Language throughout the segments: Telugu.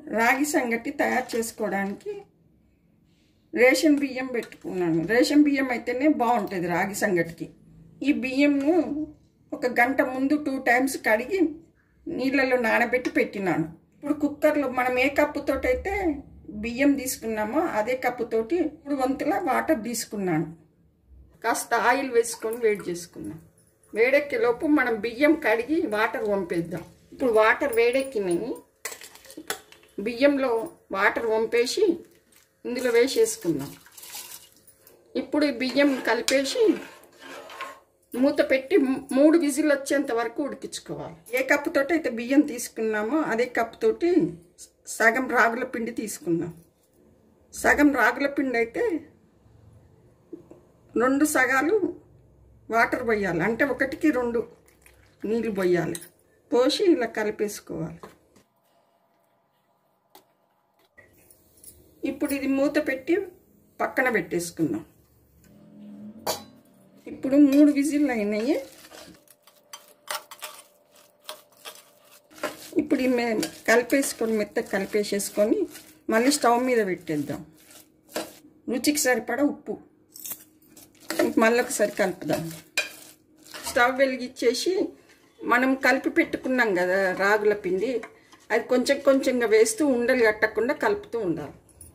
రాగి సంగటి తయారు చేసుకోవడానికి రేషన్ బియ్యం పెట్టుకున్నాను రేషన్ బియ్యం అయితేనే బాగుంటుంది రాగి సంగటికి ఈ బియ్యంను ఒక గంట ముందు టూ టైమ్స్ కడిగి నీళ్ళలో నానబెట్టి పెట్టినాను ఇప్పుడు కుక్కర్లో మనం ఏ కప్పుతోటి అయితే బియ్యం తీసుకున్నామో అదే కప్పుతోటి ఇప్పుడు వంతుల వాటర్ తీసుకున్నాను కాస్త ఆయిల్ వేసుకొని వేడి చేసుకున్నాం వేడెక్కే లోపు మనం బియ్యం కడిగి వాటర్ వంపేద్దాం ఇప్పుడు వాటర్ వేడెక్కినాయి బియ్యంలో వాటర్ వంపేసి ఇందులో వేసేసుకుందాం ఇప్పుడు ఈ బియ్యం కలిపేసి మూత పెట్టి ము- మూడు విజిల్ వచ్చేంత వరకు ఉడికించుకోవాలి ఏ కప్పుతోటి అయితే బియ్యం తీసుకున్నామో అదే కప్పుతోటి సగం రాగుల పిండి తీసుకుందాం సగం రాగుల పిండి అయితే రెండు సగాలు వాటర్ పోయాలి అంటే ఒకటికి రెండు నీళ్ళు పోయాలి పోసి ఇలా కలిపేసుకోవాలి ఇప్పుడు ఇది మూత పెట్టి పక్కన పెట్టేసుకుందాం ఇప్పుడు మూడు విజిల్లు అయినాయి ఇప్పుడు ఈ మె- కలిపేసుకొని మెత్తగా కలిపేసేసుకొని మళ్ళీ స్టవ్ మీద పెట్టేద్దాం రుచికి సరిపడా ఉప్పు మళ్ళీ ఒకసారి కలుపుదాం స్టవ్ వెలిగించేసి మనం కలిపి పెట్టుకున్నాం కదా రాగుల పిండి అది కొంచెం కొంచెంగా వేస్తూ ఉండలు కట్టకుండా కలుపుతూ ఉండాలి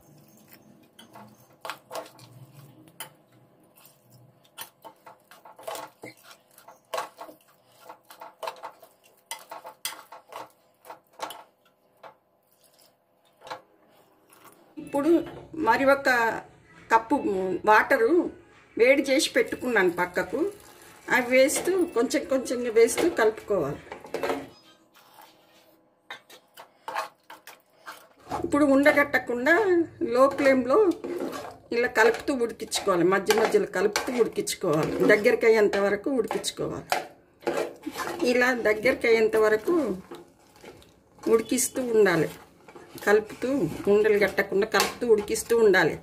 ఇప్పుడు మరి ఒక కప్పు వాటరు వేడి చేసి పెట్టుకున్నాను పక్కకు అవి వేస్తూ కొంచెం కొంచెంగా వేస్తూ కలుపుకోవాలి ఇప్పుడు ఉండగట్టకుండా లో ఫ్లేమ్లో ఇలా కలుపుతూ ఉడికించుకోవాలి మధ్య మధ్యలో కలుపుతూ ఉడికించుకోవాలి దగ్గరికి అయ్యేంత వరకు ఉడికించుకోవాలి ఇలా దగ్గరికి అయ్యేంత వరకు ఉడికిస్తూ ఉండాలి కలుపుతూ ఉండలు కట్టకుండా కలుపుతూ ఉడికిస్తూ ఉండాలి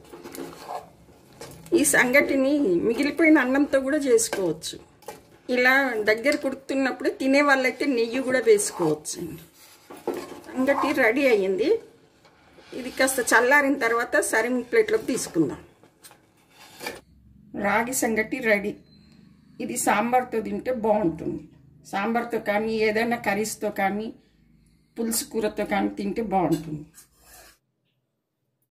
ఈ సంగటిని మిగిలిపోయిన అన్నంతో కూడా చేసుకోవచ్చు ఇలా దగ్గర కుడుతున్నప్పుడు తినే వాళ్ళైతే నెయ్యి కూడా వేసుకోవచ్చు సంగటి రెడీ అయ్యింది ఇది కాస్త చల్లారిన తర్వాత సర్వింగ్ ప్లేట్లోకి తీసుకుందాం రాగి సంగటి రెడీ ఇది సాంబార్తో తింటే బాగుంటుంది సాంబార్తో కానీ ఏదైనా కర్రీస్తో కానీ పులుసు కూరతో కానీ తింటే బాగుంటుంది